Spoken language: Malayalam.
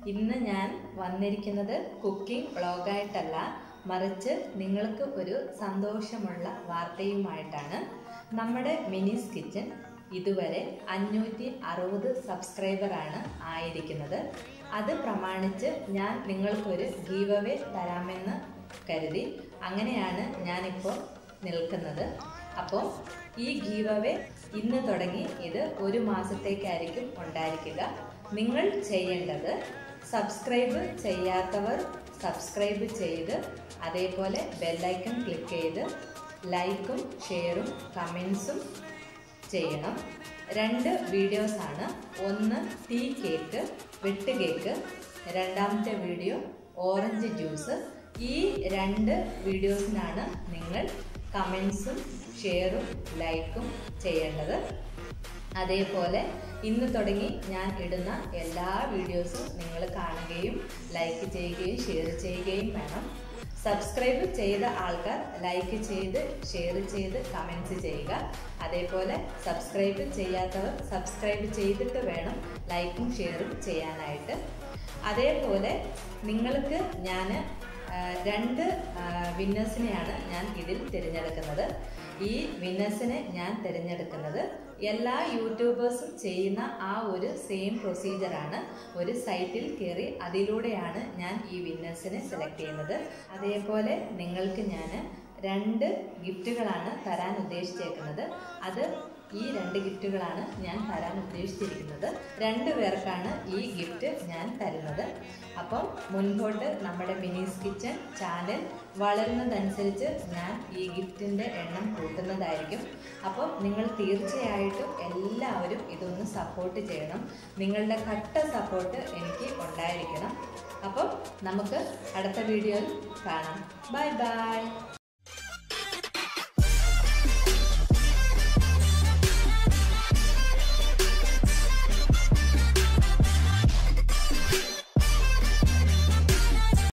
ഇന്ന് ഞാൻ വന്നിരിക്കുന്നത് കുക്കിംഗ് വ്ളോഗായിട്ടല്ല മറിച്ച് നിങ്ങൾക്ക് ഒരു സന്തോഷമുള്ള വാർത്തയുമായിട്ടാണ് നമ്മുടെ മിനിസ് കിച്ചൻ ഇതുവരെ അഞ്ഞൂറ്റി അറുപത് സബ്സ്ക്രൈബറാണ് ആയിരിക്കുന്നത് അത് പ്രമാണിച്ച് ഞാൻ നിങ്ങൾക്കൊരു ഗീവ് അവേ തരാമെന്ന് കരുതി അങ്ങനെയാണ് ഞാനിപ്പോൾ നിൽക്കുന്നത് അപ്പോൾ ഈ ഗീവ് അവേ ഇന്ന് തുടങ്ങി ഇത് ഒരു മാസത്തേക്കായിരിക്കും ഉണ്ടായിരിക്കുക നിങ്ങൾ ചെയ്യേണ്ടത് സബ്സ്ക്രൈബ് ചെയ്യാത്തവർ സബ്സ്ക്രൈബ് ചെയ്ത് അതേപോലെ ബെല്ലൈക്കൺ ക്ലിക്ക് ചെയ്ത് ലൈക്കും ഷെയറും കമൻസും ചെയ്യണം രണ്ട് വീഡിയോസാണ് ഒന്ന് ടീ കേക്ക് വെട്ട് കേക്ക് രണ്ടാമത്തെ വീഡിയോ ഓറഞ്ച് ജ്യൂസ് ഈ രണ്ട് വീഡിയോസിനാണ് നിങ്ങൾ കമൻസും ഷെയറും ലൈക്കും ചെയ്യേണ്ടത് അതേപോലെ ഇന്ന് തുടങ്ങി ഞാൻ ഇടുന്ന എല്ലാ വീഡിയോസും നിങ്ങൾ കാണുകയും ലൈക്ക് ചെയ്യുകയും ഷെയർ ചെയ്യുകയും വേണം സബ്സ്ക്രൈബ് ചെയ്ത ആൾക്കാർ ലൈക്ക് ചെയ്ത് ഷെയർ ചെയ്ത് കമൻറ്റ്സ് ചെയ്യുക അതേപോലെ സബ്സ്ക്രൈബ് ചെയ്യാത്തവർ സബ്സ്ക്രൈബ് ചെയ്തിട്ട് വേണം ലൈക്കും ഷെയറും ചെയ്യാനായിട്ട് അതേപോലെ നിങ്ങൾക്ക് ഞാൻ രണ്ട് വിന്നേഴ്സിനെയാണ് ഞാൻ ഇതിൽ തിരഞ്ഞെടുക്കുന്നത് ഈ വിന്നേഴ്സിനെ ഞാൻ തിരഞ്ഞെടുക്കുന്നത് എല്ലാ യൂട്യൂബേഴ്സും ചെയ്യുന്ന ആ ഒരു സെയിം പ്രൊസീജിയറാണ് ഒരു സൈറ്റിൽ കയറി അതിലൂടെയാണ് ഞാൻ ഈ വിന്നേഴ്സിനെ സെലക്ട് ചെയ്യുന്നത് അതേപോലെ നിങ്ങൾക്ക് ഞാൻ രണ്ട് ഗിഫ്റ്റുകളാണ് തരാൻ ഉദ്ദേശിച്ചേക്കുന്നത് അത് ഈ രണ്ട് ഗിഫ്റ്റുകളാണ് ഞാൻ തരാൻ ഉദ്ദേശിച്ചിരിക്കുന്നത് രണ്ട് പേർക്കാണ് ഈ ഗിഫ്റ്റ് ഞാൻ തരുന്നത് അപ്പം മുൻപോട്ട് നമ്മുടെ മിനീസ് കിച്ചൺ ചാനൽ വളരുന്നതനുസരിച്ച് ഞാൻ ഈ ഗിഫ്റ്റിൻ്റെ എണ്ണം കൂട്ടുന്നതായിരിക്കും അപ്പം നിങ്ങൾ തീർച്ചയായിട്ടും എല്ലാവരും ഇതൊന്ന് സപ്പോർട്ട് ചെയ്യണം നിങ്ങളുടെ കട്ട സപ്പോർട്ട് എനിക്ക് ഉണ്ടായിരിക്കണം അപ്പം നമുക്ക് അടുത്ത വീഡിയോയിൽ കാണാം ബൈ ബൈ